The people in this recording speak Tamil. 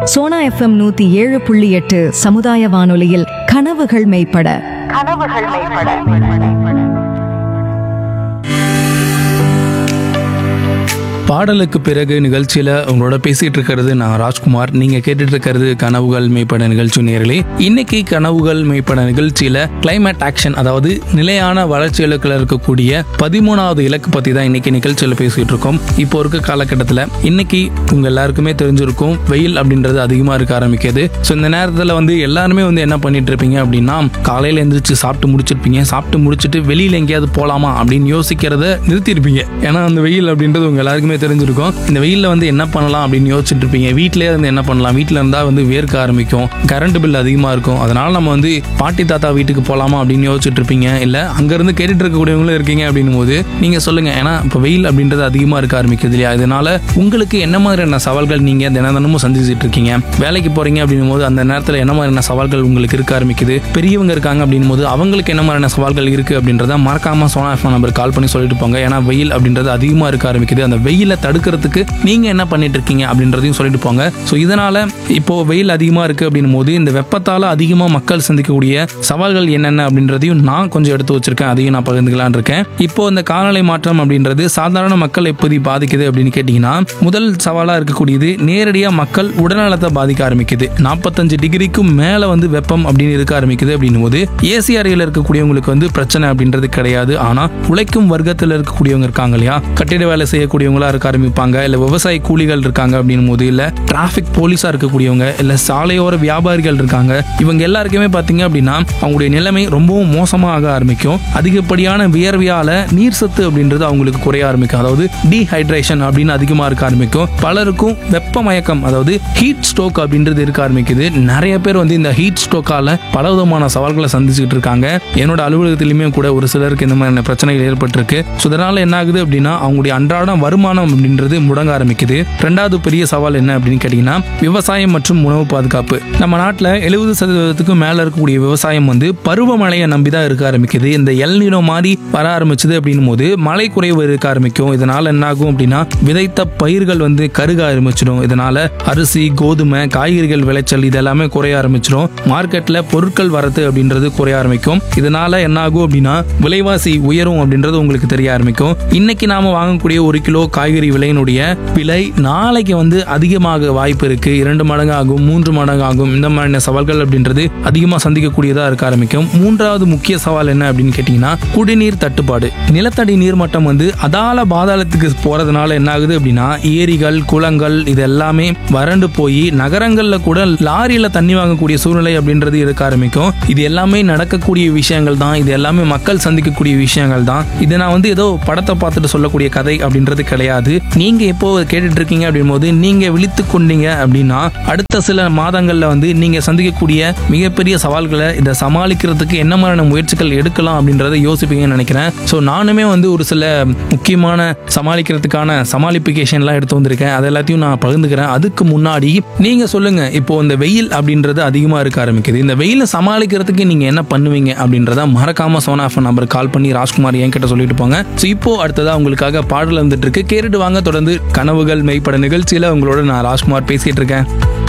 சோனா எஃப்எம் நூத்தி ஏழு புள்ளி எட்டு சமுதாய வானொலியில் கனவுகள் மெய்ப்பட கனவுகள் மேம்பட பாடலுக்கு பிறகு நிகழ்ச்சியில உங்களோட பேசிட்டு இருக்கிறது நான் ராஜ்குமார் நீங்க கேட்டுட்டு இருக்கிறது கனவுகள் மேம்பட நிகழ்ச்சி நேர்களே இன்னைக்கு கனவுகள் மேம்பட நிகழ்ச்சியில கிளைமேட் ஆக்ஷன் அதாவது நிலையான வளர்ச்சி இலக்குல இருக்கக்கூடிய பதிமூணாவது இலக்கு பத்தி தான் இன்னைக்கு நிகழ்ச்சியில பேசிட்டு இருக்கோம் இப்போ இருக்க காலகட்டத்தில் இன்னைக்கு உங்க எல்லாருக்குமே தெரிஞ்சிருக்கும் வெயில் அப்படின்றது அதிகமா இருக்க ஆரம்பிக்குது ஸோ இந்த நேரத்தில் வந்து எல்லாருமே வந்து என்ன பண்ணிட்டு இருப்பீங்க அப்படின்னா காலையில எந்திரிச்சு சாப்பிட்டு முடிச்சிருப்பீங்க சாப்பிட்டு முடிச்சிட்டு வெளியில எங்கேயாவது போலாமா அப்படின்னு யோசிக்கிறத நிறுத்திருப்பீங்க ஏன்னா அந்த வெயில் அப்படின்றது உங்க எல்லாருக்குமே தெரிஞ்சிருக்கும் இந்த வெயில்ல வந்து என்ன பண்ணலாம் அப்படின்னு யோசிச்சுட்டு இருப்பீங்க வீட்டிலே வந்து என்ன பண்ணலாம் வீட்டில் இருந்தா வந்து வேர்க்க ஆரம்பிக்கும் கரண்ட் பில் அதிகமா இருக்கும் அதனால நம்ம வந்து பாட்டி தாத்தா வீட்டுக்கு போலாமா அப்படின்னு யோசிச்சுட்டு இருப்பீங்க இல்ல அங்க இருந்து கேட்டுட்டு இருக்கக்கூடியவங்களும் இருக்கீங்க அப்படின்னும் போது நீங்க சொல்லுங்க ஏன்னா இப்போ வெயில் அப்படின்றது அதிகமா இருக்க ஆரம்பிக்குது இல்லையா இதனால உங்களுக்கு என்ன மாதிரியான சவால்கள் நீங்க தினம் தினமும் சந்திச்சுட்டு இருக்கீங்க வேலைக்கு போறீங்க அப்படின்னும் போது அந்த நேரத்தில் என்ன மாதிரியான சவால்கள் உங்களுக்கு இருக்க ஆரம்பிக்குது பெரியவங்க இருக்காங்க அப்படின்னும் போது அவங்களுக்கு என்ன மாதிரியான சவால்கள் இருக்கு அப்படின்றத மறக்காம சோனா எஃப்எம் நம்பர் கால் பண்ணி சொல்லிட்டு போங்க ஏன்னா வெயில் அப்படின்றது அதிகமா இருக்க ஆரம்பிக்குது அந்த வெயிலை தடுக்கிறதுக்கு நீங்க என்ன பண்ணிட்டு இருக்கீங்க அப்படின்றதையும் சொல்லிட்டு போங்க ஸோ இதனால இப்போ வெயில் அதிகமா இருக்கு அப்படின்னும் போது இந்த வெப்பத்தால அதிகமா மக்கள் சந்திக்கக்கூடிய சவால்கள் என்னென்ன அப்படின்றதையும் நான் கொஞ்சம் எடுத்து வச்சிருக்கேன் அதையும் நான் பகிர்ந்துக்கலாம்னு இருக்கேன் இப்போ இந்த காலநிலை மாற்றம் அப்படின்றது சாதாரண மக்கள் எப்படி பாதிக்குது அப்படின்னு கேட்டீங்கன்னா முதல் சவாலா இருக்கக்கூடியது நேரடியா மக்கள் உடல்நலத்தை பாதிக்க ஆரம்பிக்குது நாற்பத்தஞ்சு டிகிரிக்கும் மேல வந்து வெப்பம் அப்படின்னு இருக்க ஆரம்பிக்குது அப்படின்னும் போது ஏசி அறையில் இருக்கக்கூடியவங்களுக்கு வந்து பிரச்சனை அப்படின்றது கிடையாது ஆனா உழைக்கும் வர்க்கத்தில் இருக்கக்கூடியவங்க இருக்காங்க இல்லையா கட்டிட வேலை செய்யக்கூடியவங்களா இருக்க ஆரம்பிப்பாங்க இல்ல விவசாய கூலிகள் இருக்காங்க அப்படின்னும் போது இல்ல டிராபிக் போலீஸா இருக்கக்கூடியவங்க இல்ல சாலையோர வியாபாரிகள் இருக்காங்க இவங்க எல்லாருக்குமே பாத்தீங்க அப்படின்னா அவங்களுடைய நிலைமை ரொம்பவும் மோசமாக ஆரம்பிக்கும் அதிகப்படியான வியர்வையால நீர் சத்து அப்படின்றது அவங்களுக்கு குறைய ஆரம்பிக்கும் அதாவது டீஹைட்ரேஷன் அப்படின்னு அதிகமா இருக்க ஆரம்பிக்கும் பலருக்கும் வெப்ப மயக்கம் அதாவது ஹீட் ஸ்ட்ரோக் அப்படின்றது இருக்க ஆரம்பிக்குது நிறைய பேர் வந்து இந்த ஹீட் ஸ்ட்ரோக்கால பல விதமான சவால்களை சந்திச்சுட்டு இருக்காங்க என்னோட அலுவலகத்திலுமே கூட ஒரு சிலருக்கு இந்த மாதிரியான பிரச்சனைகள் ஏற்பட்டிருக்கு ஸோ இதனால என்ன ஆகுது அப்படின்னா அவங்களுடைய அன்றாட வருமானம் அப்படின்றது முடங்க ஆரம்பிக்குது ரெண்டாவது பெரிய சவால் என்ன அப்படின்னு கேட்டீங்கன்னா விவசாயம் மற்றும் உணவு பாதுகாப்பு நம்ம நாட்டில் எழுபது சதவீதத்துக்கும் மேல இருக்கக்கூடிய விவசாயம் வந்து பருவமழையை நம்பி தான் இருக்க ஆரம்பிக்குது இந்த எல்நினோ மாதிரி வர ஆரம்பிச்சது அப்படின்னும் போது மழை குறைவு இருக்க ஆரம்பிக்கும் இதனால என்ன ஆகும் அப்படின்னா விதைத்த பயிர்கள் வந்து கருக ஆரம்பிச்சிடும் இதனால அரிசி கோதுமை காய்கறிகள் விளைச்சல் இது எல்லாமே குறைய ஆரம்பிச்சிடும் மார்க்கெட்ல பொருட்கள் வரத்து அப்படின்றது குறைய ஆரம்பிக்கும் இதனால என்ன ஆகும் அப்படின்னா விலைவாசி உயரும் அப்படின்றது உங்களுக்கு தெரிய ஆரம்பிக்கும் இன்னைக்கு நாம வாங்கக்கூடிய ஒரு கிலோ காய்கறி விலையினுடைய விலை நாளைக்கு வந்து அதிகமாக வாய்ப்பு இருக்கு இரண்டு மடங்கு ஆகும் மூன்று மடங்கு ஆகும் இந்த மாதிரியான சவால்கள் அப்படின்றது அதிகமா சந்திக்கக்கூடியதா இருக்க ஆரம்பிக்கும் மூன்றாவது முக்கிய சவால் என்ன அப்படின்னு கேட்டீங்கன்னா குடிநீர் தட்டுப்பாடு நிலத்தடி நீர்மட்டம் வந்து அதால பாதாளத்துக்கு போறதுனால என்ன ஆகுது அப்படின்னா ஏரிகள் குளங்கள் இது எல்லாமே வறண்டு போய் நகரங்கள்ல கூட லாரியில தண்ணி வாங்கக்கூடிய சூழ்நிலை அப்படின்றது இருக்க ஆரம்பிக்கும் இது எல்லாமே நடக்கக்கூடிய விஷயங்கள் தான் இது எல்லாமே மக்கள் சந்திக்கக்கூடிய விஷயங்கள் தான் இதை நான் வந்து ஏதோ படத்தை பார்த்துட்டு சொல்லக்கூடிய கதை அப்படின்றது கிடையாது நீங்க எப்போ கேட்டுட்டு இருக்கீங்க அப்படின் போது நீங்க விழித்து கொண்டீங்க அப்படின்னா அடுத்த சில மாதங்கள்ல வந்து நீங்க சந்திக்கக்கூடிய மிகப்பெரிய சவால்களை இதை சமாளிக்கிறதுக்கு என்ன மாதிரியான முயற்சிகள் எடுக்கலாம் அப்படின்றத யோசிப்பீங்கன்னு நினைக்கிறேன் ஸோ நானுமே வந்து ஒரு சில முக்கியமான சமாளிக்கிறதுக்கான சமாளிப்பிகேஷன்லாம் எடுத்து வந்திருக்கேன் அது எல்லாத்தையும் நான் பகிர்ந்துக்கிறேன் அதுக்கு முன்னாடி நீங்க சொல்லுங்க இப்போ இந்த வெயில் அப்படின்றது அதிகமா இருக்க ஆரம்பிக்குது இந்த வெயிலை சமாளிக்கிறதுக்கு நீங்க என்ன பண்ணுவீங்க அப்படின்றத மறக்காம சோனா எஃப்எம் நம்பர் கால் பண்ணி ராஜ்குமார் என்கிட்ட சொல்லிட்டு போங்க ஸோ இப்போ அடுத்ததா உங்களுக்காக பாடல் வந்துட்டு இருக்கு கேட்டுட்டு வாங்க தொடர்ந்து கனவுகள் மெய்ப்பட நிகழ்ச்சியில உங்களோட நான் ராஜ்குமார் பேசிட்டு இருக்கேன்